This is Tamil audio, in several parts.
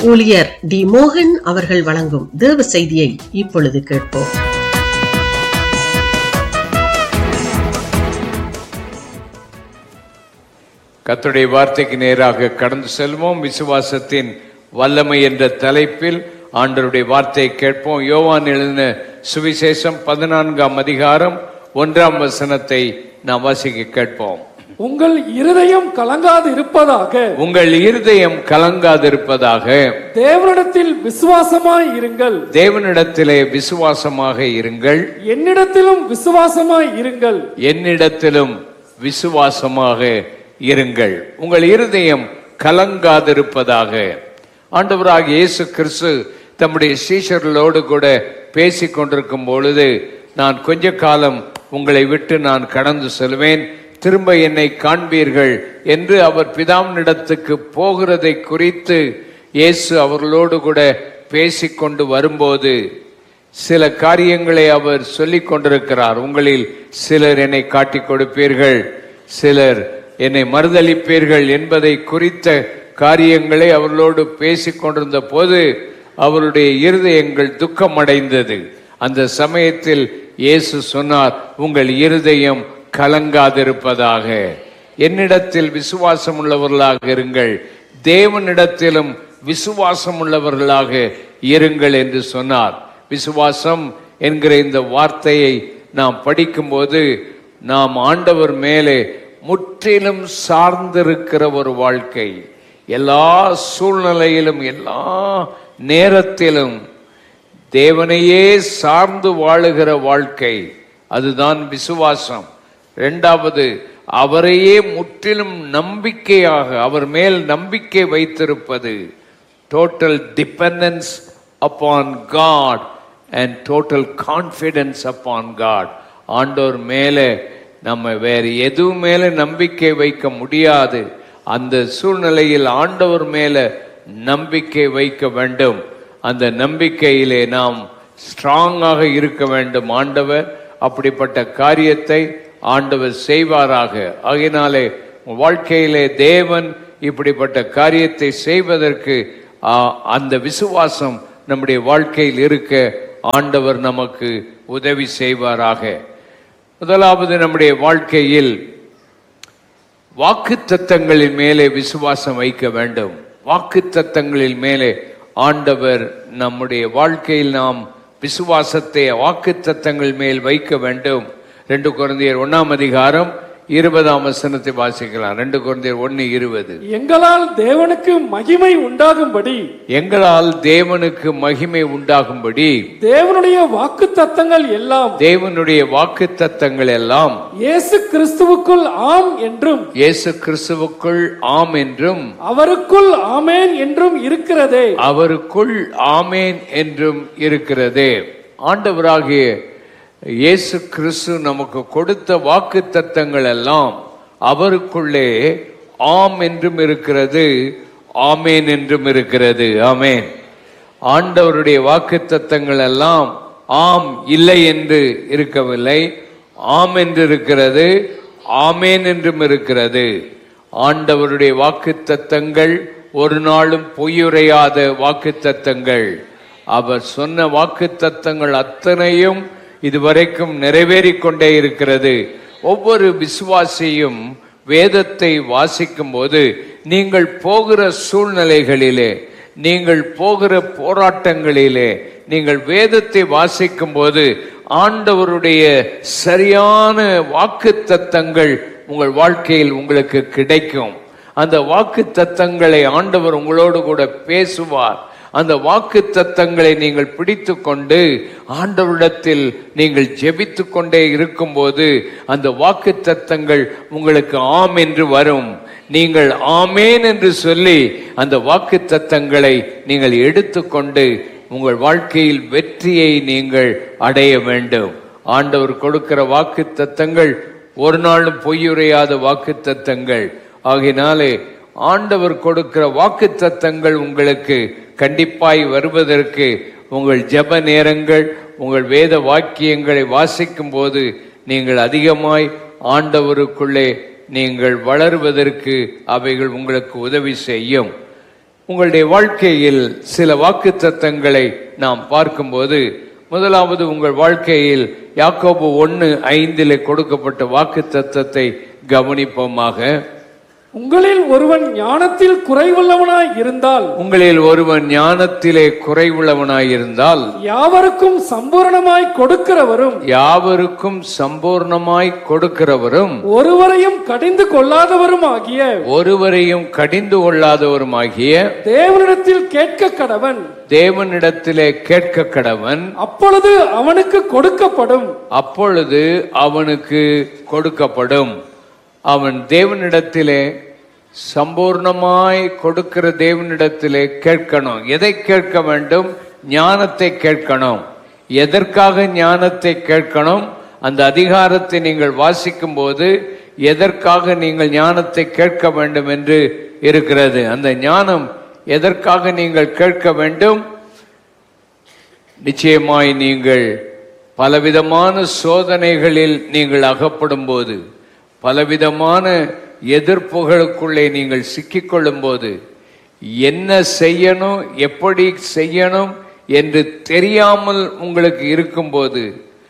ஊழியர் டி மோகன் அவர்கள் வழங்கும் தேவ செய்தியை இப்பொழுது கேட்போம் கர்த்தருடைய வார்த்தைக்கு நேராக கடந்து செல்வோம் விசுவாசத்தின் வல்லமை என்ற தலைப்பில் ஆண்டவருடைய வார்த்தையை கேட்போம் யோவான் எழுதின சுவிசேஷம் பதினான்காம் அதிகாரம் ஒன்றாம் வசனத்தை நாம் வாசிக்க கேட்போம் உங்கள் இருதயம் கலங்காது இருப்பதாக உங்கள் இருதயம் கலங்காதிருப்பதாக தேவனிடத்தில் விசுவாசமாய் இருங்கள் தேவனிடத்திலே விசுவாசமாக இருங்கள் என்னிடத்திலும் விசுவாசமாய் இருங்கள் என்னிடத்திலும் விசுவாசமாக இருங்கள் உங்கள் இருதயம் கலங்காதிருப்பதாக ஆண்டவராக இயேசு கிறிஸ்து தம்முடைய சீஷர்களோடு கூட பேசிக் கொண்டிருக்கும் பொழுது நான் கொஞ்ச காலம் உங்களை விட்டு நான் கடந்து செல்வேன் திரும்ப என்னை காண்பீர்கள் என்று அவர் பிதாவினிடத்துக்கு போகிறதை குறித்து இயேசு அவர்களோடு கூட பேசிக்கொண்டு வரும்போது சில காரியங்களை அவர் சொல்லிக் கொண்டிருக்கிறார் உங்களில் சிலர் என்னை காட்டிக் கொடுப்பீர்கள் சிலர் என்னை மறுதளிப்பீர்கள் என்பதை குறித்த காரியங்களை அவர்களோடு பேசிக் கொண்டிருந்த போது அவருடைய இருதயங்கள் துக்கமடைந்தது அந்த சமயத்தில் இயேசு சொன்னார் உங்கள் இருதயம் கலங்காதிருப்பதாக என்னிடத்தில் விசுவாசம் உள்ளவர்களாக இருங்கள் தேவனிடத்திலும் விசுவாசம் உள்ளவர்களாக இருங்கள் என்று சொன்னார் விசுவாசம் என்கிற இந்த வார்த்தையை நாம் படிக்கும்போது நாம் ஆண்டவர் மேலே முற்றிலும் சார்ந்திருக்கிற ஒரு வாழ்க்கை எல்லா சூழ்நிலையிலும் எல்லா நேரத்திலும் தேவனையே சார்ந்து வாழுகிற வாழ்க்கை அதுதான் விசுவாசம் இரண்டாவது அவரையே முற்றிலும் நம்பிக்கையாக அவர் மேல் நம்பிக்கை வைத்திருப்பது total dependence upon God and total confidence upon God ஆண்டோர் மேலே நம்ம வேறு எதுவும் மேல நம்பிக்கை வைக்க முடியாது அந்த சூழ்நிலையில் ஆண்டவர் மேல நம்பிக்கை வைக்க வேண்டும் அந்த நம்பிக்கையிலே நாம் ஸ்ட்ராங்காக இருக்க வேண்டும் ஆண்டவர் அப்படிப்பட்ட காரியத்தை ஆண்டவர் செய்வாராக ஆகையினாலே உன் வாழ்க்கையிலே தேவன் இப்படிப்பட்ட காரியத்தை செய்வதற்கு ஆ, அந்த விசுவாசம் நம்முடைய வாழ்க்கையில் இருக்க ஆண்டவர் நமக்கு உதவி செய்வாராக முதலாவது நம்முடைய வாழ்க்கையில் வாக்குத்தத்தங்களின் மேலே விசுவாசம் வைக்க வேண்டும் வாக்குத்தத்தங்களின் மேலே ஆண்டவர் நம்முடைய வாழ்க்கையில் நாம் விசுவாசத்தை வாக்குத்தத்தங்கள் மேல் வைக்க வேண்டும் ரெண்டு குழந்தையர் ஒன்னாம் அதிகாரம் இருபதாம் வசனத்தை வாசிக்கலாம் ரெண்டு குழந்தையர் ஒன்னு இருபது எங்களால் தேவனுக்கு மகிமை உண்டாகும்படி எங்களால் தேவனுக்கு மகிமை உண்டாகும்படி தேவனுடைய வாக்கு தத்தங்கள் எல்லாம் தேவனுடைய வாக்குத்தத்தங்கள் எல்லாம் இயேசு கிறிஸ்துவுக்குள் ஆம் என்றும் இயேசு கிறிஸ்துவுக்குள் ஆம் என்றும் அவருக்குள் ஆமேன் என்றும் இருக்கிறதே அவருக்குள் ஆமேன் என்றும் இருக்கிறது ஆண்டவராகிய இயேசு கிறிஸ்து நமக்கு கொடுத்த வாக்கு தத்தங்கள் எல்லாம் அவருக்குள்ளே ஆம் என்றும் இருக்கிறது ஆமேன் என்றும் இருக்கிறது ஆமேன் ஆண்டவருடைய வாக்கு தத்தங்கள் எல்லாம் ஆம் இல்லை என்று இருக்கவில்லை ஆம் என்று இருக்கிறது ஆமேன் என்றும் இருக்கிறது ஆண்டவருடைய வாக்கு தத்தங்கள் ஒரு நாளும் பொய்யுரையாத வாக்கு தத்தங்கள் அவர் சொன்ன வாக்கு தத்தங்கள் அத்தனையும் இதுவரைக்கும் நிறைவேறிக் கொண்டே இருக்கிறது ஒவ்வொரு விசுவாசியும் வேதத்தை வாசிக்கும் போது நீங்கள் போகிற சூழ்நிலைகளிலே நீங்கள் போகிற போராட்டங்களிலே நீங்கள் வேதத்தை வாசிக்கும் போது ஆண்டவருடைய சரியான வாக்கு தத்தங்கள் உங்கள் வாழ்க்கையில் உங்களுக்கு கிடைக்கும் அந்த வாக்கு தத்தங்களை ஆண்டவர் உங்களோடு கூட பேசுவார் அந்த வாக்கு தத்தங்களை நீங்கள் பிடித்து கொண்டு ஆண்டவரிடத்தில் நீங்கள் ஜெபித்து கொண்டே இருக்கும்போது அந்த வாக்கு தத்தங்கள் உங்களுக்கு ஆம் என்று வரும் நீங்கள் ஆமேன் என்று சொல்லி அந்த வாக்கு தத்தங்களை நீங்கள் எடுத்துக்கொண்டு உங்கள் வாழ்க்கையில் வெற்றியை நீங்கள் அடைய வேண்டும் ஆண்டவர் கொடுக்கிற வாக்கு தத்தங்கள் ஒரு நாளும் பொய்யுரையாத வாக்கு தத்தங்கள் ஆகினாலே ஆண்டவர் கொடுக்கிற வாக்கு தத்தங்கள் உங்களுக்கு கண்டிப்பாய் வருவதற்கு உங்கள் ஜெப நேரங்கள் உங்கள் வேத வாக்கியங்களை வாசிக்கும் போது நீங்கள் அதிகமாய் ஆண்டவருக்குள்ளே நீங்கள் வளருவதற்கு அவைகள் உங்களுக்கு உதவி செய்யும் உங்களுடைய வாழ்க்கையில் சில வாக்குத்தத்தங்களை நாம் பார்க்கும்போது முதலாவது உங்கள் வாழ்க்கையில் யாக்கோபு ஒன்று ஐந்திலே கொடுக்கப்பட்ட வாக்குத்தத்தத்தை கவனிப்போமாக உங்களில் ஒருவன் ஞானத்தில் குறைவுள்ளவனாய் இருந்தால் உங்களில் ஒருவன் ஞானத்திலே குறைவுள்ளவனாயிருந்தால் யாவருக்கும் சம்பூரணமாய் கொடுக்கிறவரும் யாவருக்கும் சம்பூர்ணமாய் கொடுக்கிறவரும் ஒருவரையும் கடிந்து கொள்ளாதவரும் ஆகிய ஒருவரையும் கடிந்து கொள்ளாதவருமாகிய தேவனிடத்தில் கேட்க கடவன் தேவனிடத்திலே கேட்க கடவன் அப்பொழுது அவனுக்கு கொடுக்கப்படும் அப்பொழுது அவனுக்கு கொடுக்கப்படும் அவன் தேவனிடத்திலே சம்பூர்ணமாய் கொடுக்கிற தேவனிடத்திலே கேட்கணும் எதை கேட்க வேண்டும் ஞானத்தை கேட்கணும் எதற்காக ஞானத்தை கேட்கணும் அந்த அதிகாரத்தை நீங்கள் வாசிக்கும் போது எதற்காக நீங்கள் ஞானத்தை கேட்க வேண்டும் என்று இருக்கிறது அந்த ஞானம் எதற்காக நீங்கள் கேட்க வேண்டும் நிச்சயமாய் நீங்கள் பலவிதமான சோதனைகளில் நீங்கள் அகப்படும் போது பலவிதமான எதிர்ப்புகளுக்குள்ளே நீங்கள் சிக்கிக்கொள்ளும் போது என்ன செய்யணும் எப்படி செய்யணும் என்று தெரியாமல் உங்களுக்கு இருக்கும்போது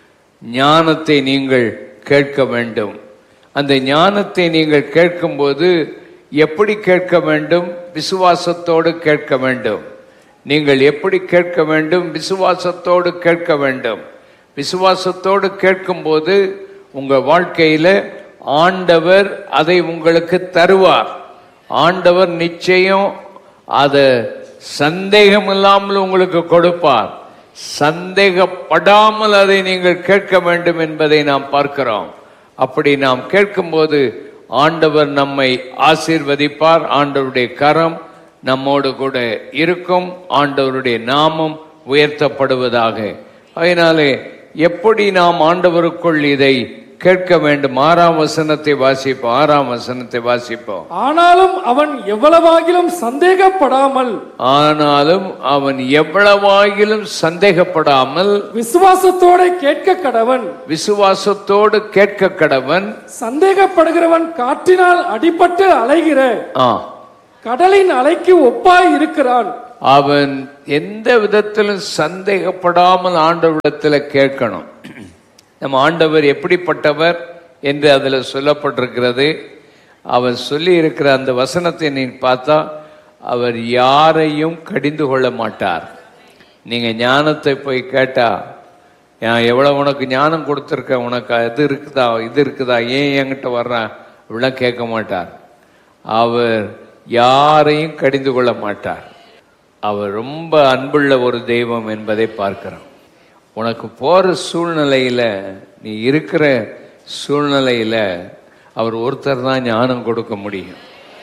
ஞானத்தை நீங்கள் கேட்க வேண்டும் அந்த ஞானத்தை நீங்கள் கேட்கும்போது எப்படி கேட்க வேண்டும் விசுவாசத்தோடு கேட்க வேண்டும் நீங்கள் எப்படி கேட்க வேண்டும் விசுவாசத்தோடு கேட்க வேண்டும் விசுவாசத்தோடு கேட்கும்போது உங்க வாழ்க்கையில ஆண்டவர் அதை உங்களுக்கு தருவார் ஆண்டவர் நிச்சயம் அதை சந்தேகம் இல்லாமல் உங்களுக்கு கொடுப்பார் சந்தேகப்படாமல் அதை நீங்கள் கேட்க வேண்டும் என்பதை நாம் பார்க்கிறோம் அப்படி நாம் கேட்கும்போது ஆண்டவர் நம்மை ஆசீர்வதிப்பார் ஆண்டவருடைய கரம் நம்மோடு கூட இருக்கும் ஆண்டவருடைய நாமம் உயர்த்தப்படுவதாக அதனாலே எப்படி நாம் ஆண்டவருக்குள் இதை கேட்க வேண்டும் ஆறாம் வசனத்தை வாசிப்போம் ஆறாம் வசனத்தை வாசிப்போம் ஆனாலும் அவன் எவ்வளவாகிலும் சந்தேகப்படாமல் ஆனாலும் அவன் எவ்வளவாகிலும் சந்தேகப்படாமல் விசுவாசத்தோட கேட்க கடவன் விசுவாசத்தோடு கேட்க கடவன் சந்தேகப்படுகிறவன் காற்றினால் அடிபட்டு அலைகிற ஆ கடலின் அலைக்கு ஒப்பாய் இருக்கிறான் அவன் எந்த விதத்திலும் சந்தேகப்படாமல் ஆண்டவரிடத்தில் கேட்கணும் நம்ம ஆண்டவர் எப்படிப்பட்டவர் என்று அதில் சொல்லப்பட்டிருக்கிறது அவர் சொல்லி இருக்கிற அந்த வசனத்தை நீ பார்த்தா அவர் யாரையும் கடிந்து கொள்ள மாட்டார் நீங்க ஞானத்தை போய் கேட்டா நான் எவ்வளவு உனக்கு ஞானம் கொடுத்துருக்கேன் உனக்கு அது இருக்குதா இது இருக்குதா ஏன் என்கிட்ட வர்றான் அப்படிலாம் கேட்க மாட்டார் அவர் யாரையும் கடிந்து கொள்ள மாட்டார் அவர் ரொம்ப அன்புள்ள ஒரு தெய்வம் என்பதை பார்க்கிறோம் உனக்கு போற சூழ்நிலையில நீ இருக்கிற சூழ்நிலையில அவர் ஒருத்தர் தான் ஞானம் கொடுக்க முடியும்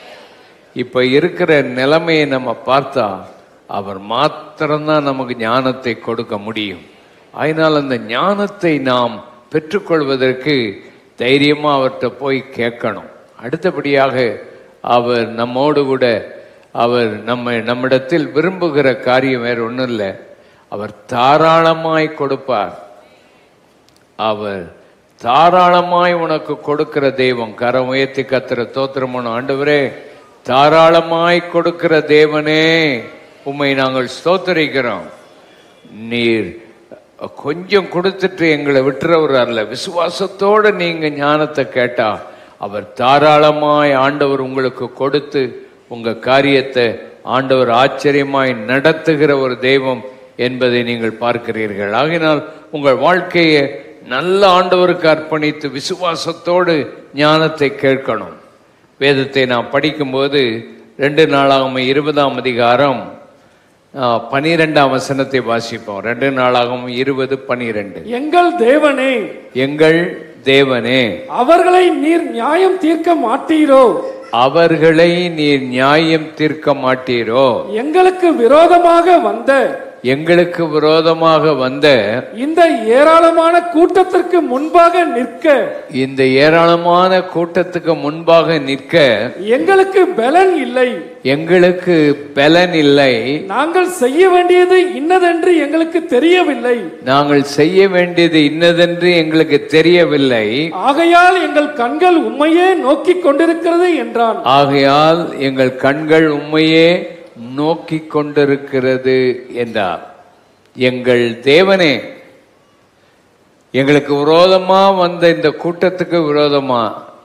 இப்ப இருக்கிற நிலைமையை நம்ம பார்த்தா அவர் மாத்திரம்தான் நமக்கு ஞானத்தை கொடுக்க முடியும் அதனால் அந்த ஞானத்தை நாம் பெற்றுக்கொள்வதற்கு தைரியமா அவர்கிட்ட போய் கேட்கணும் அடுத்தபடியாக அவர் நம்மோடு கூட அவர் நம்ம நம்மிடத்தில் விரும்புகிற காரியம் வேற ஒன்றும் இல்லை அவர் தாராளமாய் கொடுப்பார் அவர் தாராளமாய் உனக்கு கொடுக்கிற தெய்வம் கரம் உயர்த்தி கத்துற தோத்திரமான ஆண்டவரே தாராளமாய் கொடுக்கிற தேவனே உம்மை நாங்கள் ஸ்தோத்தரிக்கிறோம் நீர் கொஞ்சம் கொடுத்துட்டு எங்களை விட்டுறவர் அல்ல விசுவாசத்தோட நீங்க ஞானத்தை கேட்டா அவர் தாராளமாய் ஆண்டவர் உங்களுக்கு கொடுத்து உங்க காரியத்தை ஆண்டவர் ஆச்சரியமாய் நடத்துகிற ஒரு தெய்வம் என்பதை நீங்கள் பார்க்கிறீர்கள் ஆகினால் உங்கள் வாழ்க்கையை நல்ல ஆண்டவருக்கு அர்ப்பணித்து விசுவாசத்தோடு ஞானத்தை கேட்கணும் வேதத்தை நாம் படிக்கும்போது ரெண்டு நாளாகும் இருபதாம் அதிகாரம் ஆஹ், பனிரெண்டாம் வசனத்தை வாசிப்போம் ரெண்டு நாளாகவும் இருபது பனிரெண்டு எங்கள் தேவனே எங்கள் தேவனே அவர்களை நீர் நியாயம் தீர்க்க மாட்டீரோ அவர்களை நீர் நியாயம் தீர்க்க மாட்டீரோ எங்களுக்கு விரோதமாக வந்த எங்களுக்கு விரோதமாக வந்த இந்த ஏராளமான கூட்டத்திற்கு முன்பாக நிற்க இந்த ஏராளமான கூட்டத்துக்கு முன்பாக நிற்க எங்களுக்கு பலன் இல்லை எங்களுக்கு பலன் இல்லை நாங்கள் செய்ய வேண்டியது இன்னதென்று எங்களுக்கு தெரியவில்லை நாங்கள் செய்ய வேண்டியது இன்னதென்று எங்களுக்கு தெரியவில்லை ஆகையால் எங்கள் கண்கள் உண்மையே நோக்கிக் கொண்டிருக்கிறது என்றான் ஆகையால் எங்கள் கண்கள் உண்மையே நோக்கி கொண்டிருக்கிறது என்றார் எங்கள் தேவனே எங்களுக்கு விரோதமா வந்த இந்த கூட்டத்துக்கு விரோதமா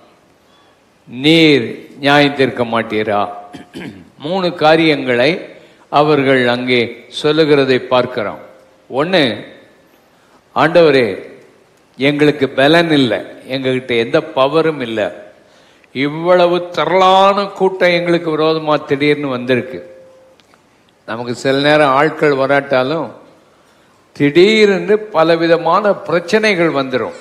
நீர் நியாயம் தீர்க்க மாட்டீரா மூணு காரியங்களை அவர்கள் அங்கே சொல்லுகிறதை பார்க்கிறோம் ஒன்று ஆண்டவரே எங்களுக்கு பலன் இல்லை எங்ககிட்ட எந்த பவரும் இல்லை இவ்வளவு திரளான கூட்டம் எங்களுக்கு விரோதமா திடீர்னு வந்திருக்கு நமக்கு சில நேரம் ஆட்கள் வராட்டாலும் திடீர்னு பலவிதமான பிரச்சனைகள் வந்துடும்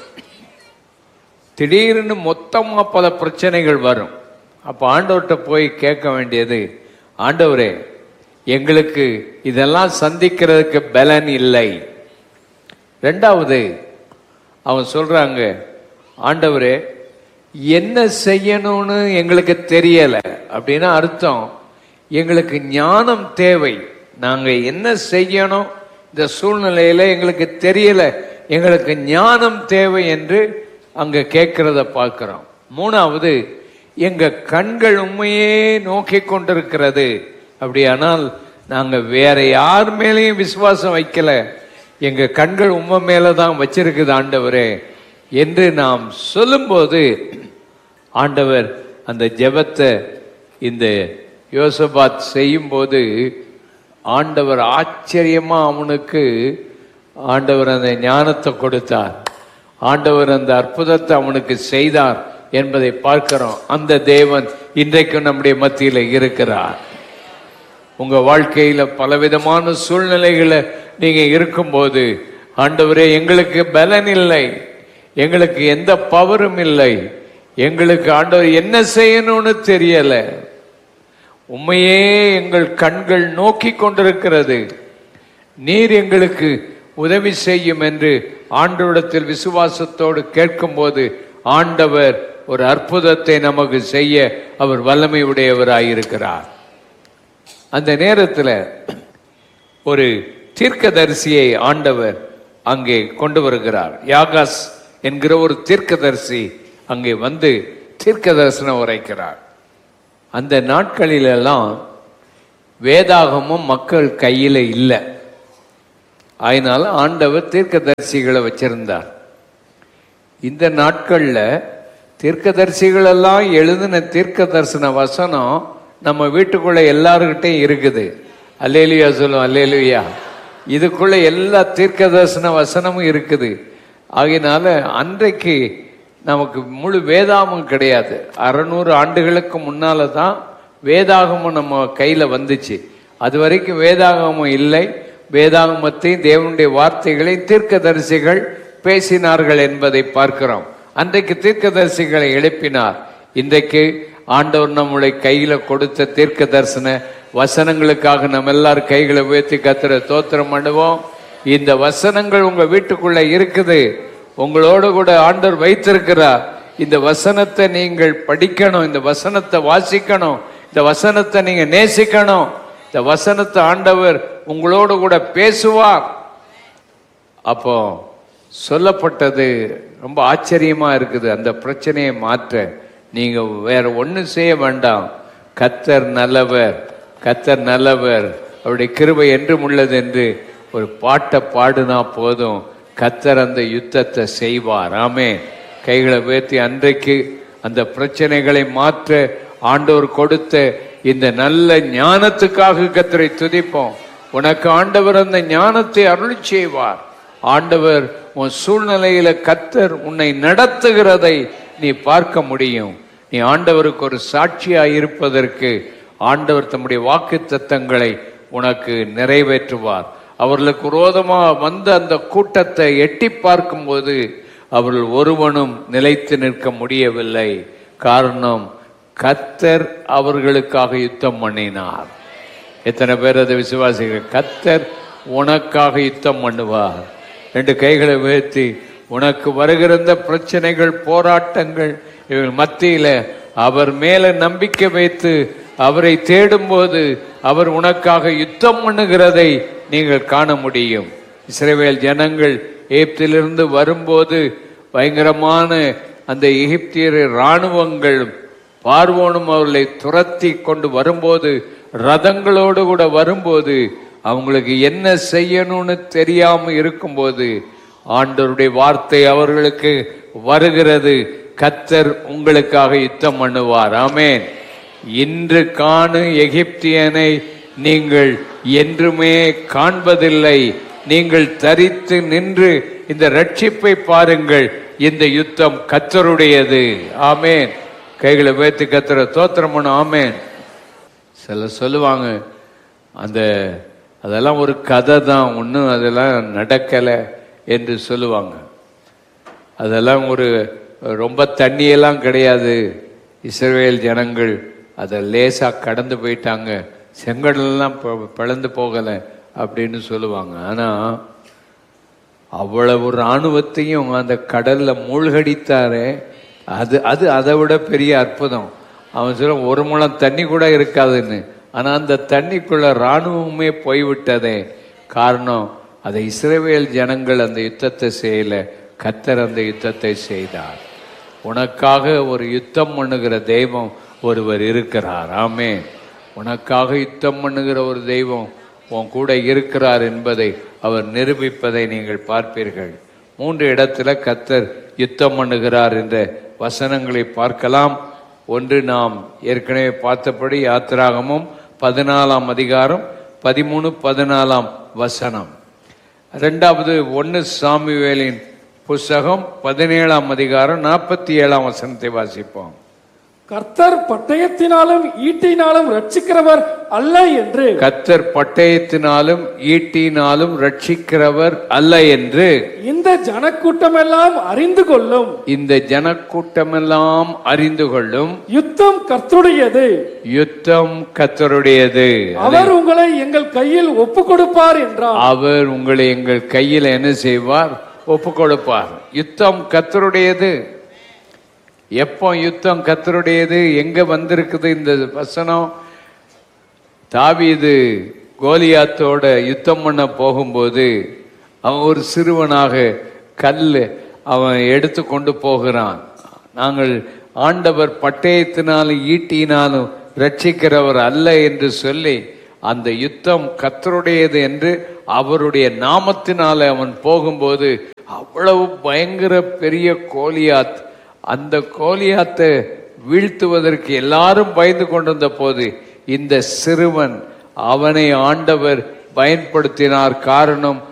திடீர்னு மொத்தமா பல பிரச்சனைகள் வரும் அப்ப ஆண்டவர்கிட்ட போய் கேட்க வேண்டியது ஆண்டவரே எங்களுக்கு இதெல்லாம் சந்திக்கிறதுக்கு பலன் இல்லை ரெண்டாவது அவன் சொல்றாங்க ஆண்டவரே என்ன செய்யணும்னு எங்களுக்கு தெரியல அப்படின்னா அர்த்தம் எங்களுக்கு ஞானம் தேவை நாங்க என்ன செய்யணும் இந்த சூழ்நிலையில எங்களுக்கு தெரியல எங்களுக்கு ஞானம் தேவை என்று அங்க கேட்கிறத பார்க்கிறோம் மூணாவது எங்க கண்கள் உண்மையே நோக்கி கொண்டிருக்கிறது அப்படியானால் நாங்க வேற யார் மேலேயும் விசுவாசம் வைக்கல எங்க கண்கள் உண்மை மேலதான் வச்சிருக்குது ஆண்டவரே என்று நாம் சொல்லும்போது ஆண்டவர் அந்த ஜெபத்தை இந்த யோசபாத் செய்யும்போது ஆண்டவர் ஆச்சரியமா அவனுக்கு ஆண்டவர் அந்த ஞானத்தை கொடுத்தார் ஆண்டவர் அந்த அற்புதத்தை அவனுக்கு செய்தார் என்பதை பார்க்கிறோம் அந்த தேவன் இன்றைக்கும் நம்முடைய மத்தியில இருக்கிறார் உங்க வாழ்க்கையில பலவிதமான சூழ்நிலைகளை நீங்க இருக்கும்போது ஆண்டவரே எங்களுக்கு பலன் இல்லை எங்களுக்கு எந்த பவரும் இல்லை எங்களுக்கு ஆண்டவர் என்ன செய்யணும்னு தெரியல உண்மையே எங்கள் கண்கள் நோக்கி கொண்டிருக்கிறது நீர் எங்களுக்கு உதவி செய்யும் என்று ஆண்டவரிடத்தில் விசுவாசத்தோடு கேட்கும்போது ஆண்டவர் ஒரு அற்புதத்தை நமக்கு செய்ய அவர் வல்லமை உடையவராயிருக்கிறார் அந்த நேரத்தில் ஒரு தீர்க்கதரிசியை ஆண்டவர் அங்கே கொண்டு வருகிறார் யாகாஸ் என்கிற ஒரு தீர்க்கதரிசி அங்கே வந்து தீர்க்க தரிசனம் உரைக்கிறார் அந்த நாட்களிலெல்லாம் வேதாகமும் மக்கள் கையில இல்லை அதனால ஆண்டவர் தீர்க்கதரிசிகளை வச்சிருந்தார் இந்த நாட்கள்ல தீர்க்கதரிசிகள் எல்லாம் எழுதின தீர்க்க தரிசன வசனம் நம்ம வீட்டுக்குள்ள எல்லாருக்கிட்டையும் இருக்குது அல்லேலுயா சொல்லும் அல்லேலுயா இதுக்குள்ள எல்லா தீர்க்க தரிசன வசனமும் இருக்குது ஆகையினால அன்றைக்கு நமக்கு முழு வேதாகமும் கிடையாது அறநூறு ஆண்டுகளுக்கு முன்னால தான் வேதாகமும் நம்ம கையில வந்துச்சு அது வரைக்கும் வேதாகமம் இல்லை வேதாகமத்தையும் தேவனுடைய வார்த்தைகளை தீர்க்கதரிசிகள் பேசினார்கள் என்பதை பார்க்கிறோம் அன்றைக்கு தீர்க்கதரிசிகளை எழுப்பினார் இன்றைக்கு ஆண்டவர் நம்முடைய கையில கொடுத்த தீர்க்க தரிசன வசனங்களுக்காக நம்ம எல்லாரும் கைகளை உயர்த்தி கத்துற தோத்திரம் பண்ணுவோம் இந்த வசனங்கள் உங்க வீட்டுக்குள்ள இருக்குது உங்களோடு கூட ஆண்டவர் வைத்திருக்கிறார் இந்த வசனத்தை நீங்கள் படிக்கணும் இந்த வசனத்தை வாசிக்கணும் இந்த வசனத்தை நீங்க நேசிக்கணும் இந்த வசனத்தை ஆண்டவர் உங்களோடு கூட பேசுவார் அப்போ சொல்லப்பட்டது ரொம்ப ஆச்சரியமா இருக்குது அந்த பிரச்சனையை மாற்ற நீங்க வேற ஒண்ணும் செய்ய வேண்டாம் கத்தர் நல்லவர் கத்தர் நல்லவர் அவருடைய கிருபை என்றும் உள்ளது என்று ஒரு பாட்டை பாடுனா போதும் கத்தர் அந்த யுத்தத்தை செய்வார் ஆமே கைகளை உயர்த்தி அன்றைக்கு அந்த பிரச்சனைகளை மாற்ற ஆண்டவர் கொடுத்த இந்த நல்ல ஞானத்துக்காக கத்தரை துதிப்போம் உனக்கு ஆண்டவர் அந்த ஞானத்தை அருள் செய்வார் ஆண்டவர் உன் சூழ்நிலையில கத்தர் உன்னை நடத்துகிறதை நீ பார்க்க முடியும் நீ ஆண்டவருக்கு ஒரு சாட்சியா இருப்பதற்கு ஆண்டவர் தம்முடைய வாக்கு தத்தங்களை உனக்கு நிறைவேற்றுவார் அவர்களுக்கு விரோதமா வந்த அந்த கூட்டத்தை எட்டி பார்க்கும்போது அவர்கள் ஒருவனும் நிலைத்து நிற்க முடியவில்லை காரணம் கத்தர் அவர்களுக்காக யுத்தம் பண்ணினார் எத்தனை பேர் அதை விசுவாசிகள் கத்தர் உனக்காக யுத்தம் பண்ணுவார் ரெண்டு கைகளை உயர்த்தி உனக்கு வருகிற இந்த பிரச்சனைகள் போராட்டங்கள் இவர்கள் மத்தியில அவர் மேல நம்பிக்கை வைத்து அவரை தேடும்போது அவர் உனக்காக யுத்தம் பண்ணுகிறதை நீங்கள் காண முடியும் இஸ்ரேவேல் ஜனங்கள் எகிப்திலிருந்து வரும்போது பயங்கரமான அந்த எகிப்தியர் இராணுவங்கள் பார்வோனும் அவர்களை துரத்தி கொண்டு வரும்போது ரதங்களோடு கூட வரும்போது அவங்களுக்கு என்ன செய்யணும்னு தெரியாம இருக்கும்போது ஆண்டவருடைய வார்த்தை அவர்களுக்கு வருகிறது கத்தர் உங்களுக்காக யுத்தம் பண்ணுவார் ஆமென் இன்று காணு எகிப்தியனை நீங்கள் என்றுமே காண்பதில்லை நீங்கள் தரித்து நின்று இந்த ரட்சிப்பை பாருங்கள் இந்த யுத்தம் கத்தருடையது ஆமேன் கைகளை வைத்து கத்தர தோத்திரம் பண்ண ஆமேன் சில சொல்லுவாங்க அந்த அதெல்லாம் ஒரு கதை தான் ஒன்றும் அதெல்லாம் நடக்கலை என்று சொல்லுவாங்க அதெல்லாம் ஒரு ரொம்ப தண்ணியெல்லாம் கிடையாது இஸ்ரவேல் ஜனங்கள் அதை லேசாக கடந்து போயிட்டாங்க செங்கடலாம் ப- பிளந்து போகலை அப்படின்னு சொல்லுவாங்க ஆனால் அவ்வளவு இராணுவத்தையும் அந்த கடல்ல மூழ்கடித்தாரே அது அது அதை விட பெரிய அற்புதம் அவன் சொல்ல ஒரு முழம் தண்ணி கூட இருக்காதுன்னு ஆனா அந்த தண்ணிக்குள்ள இராணுவமே போய்விட்டதே காரணம் அதை இஸ்ரவேல் ஜனங்கள் அந்த யுத்தத்தை செய்யல கத்தர் அந்த யுத்தத்தை செய்தார் உனக்காக ஒரு யுத்தம் பண்ணுகிற தெய்வம் ஒருவர் இருக்கிறார் ஆமே உனக்காக யுத்தம் பண்ணுகிற ஒரு தெய்வம் உன் கூட இருக்கிறார் என்பதை அவர் நிரூபிப்பதை நீங்கள் பார்ப்பீர்கள் மூன்று இடத்துல கத்தர் யுத்தம் பண்ணுகிறார் என்ற வசனங்களை பார்க்கலாம் ஒன்று நாம் ஏற்கனவே பார்த்தபடி யாத்திராகமும் பதினாலாம் அதிகாரம் பதிமூணு பதினாலாம் வசனம் ரெண்டாவது ஒன்னு சாமுவேலின் புஸ்தகம் பதினேழாம் அதிகாரம் நாற்பத்தி ஏழாம் வசனத்தை வாசிப்போம் கர்த்தர் பட்டயத்தினாலும் ஈட்டினாலும் ரட்சிக்கிறவர் அல்ல என்று கத்தர் பட்டயத்தினாலும் ஈட்டினாலும் ரட்சிக்கிறவர் அல்ல என்று இந்த ஜனக்கூட்டமெல்லாம் அறிந்து கொள்ளும் இந்த ஜனக்கூட்டமெல்லாம் அறிந்து கொள்ளும் யுத்தம் கர்த்தருடையது யுத்தம் கத்தருடையது அவர் உங்களை எங்கள் கையில் ஒப்பு கொடுப்பார் என்றார் அவர் உங்களை எங்கள் கையில் என்ன செய்வார் ஒப்பு கொடுப்பார் யுத்தம் கத்தருடையது எப்போ யுத்தம் கத்தருடையது எங்க வந்திருக்குது இந்த வசனம் தாவீது கோலியாத்தோட யுத்தம் பண்ண போகும்போது அவன் ஒரு சிறுவனாக கல் அவன் எடுத்து கொண்டு போகிறான் நாங்கள் ஆண்டவர் பட்டயத்தினாலும் ஈட்டினாலும் ரட்சிக்கிறவர் அல்ல என்று சொல்லி அந்த யுத்தம் கத்தருடையது என்று அவருடைய நாமத்தினால அவன் போகும்போது அவ்வளவு பயங்கர பெரிய கோலியாத் அந்த கோலியாத்தை வீழ்த்துவதற்கு எல்லாரும் பயந்து கொண்டிருந்த போது இந்த சிறுவன் அவனை ஆண்டவர் பயன்படுத்தினார் காரணம்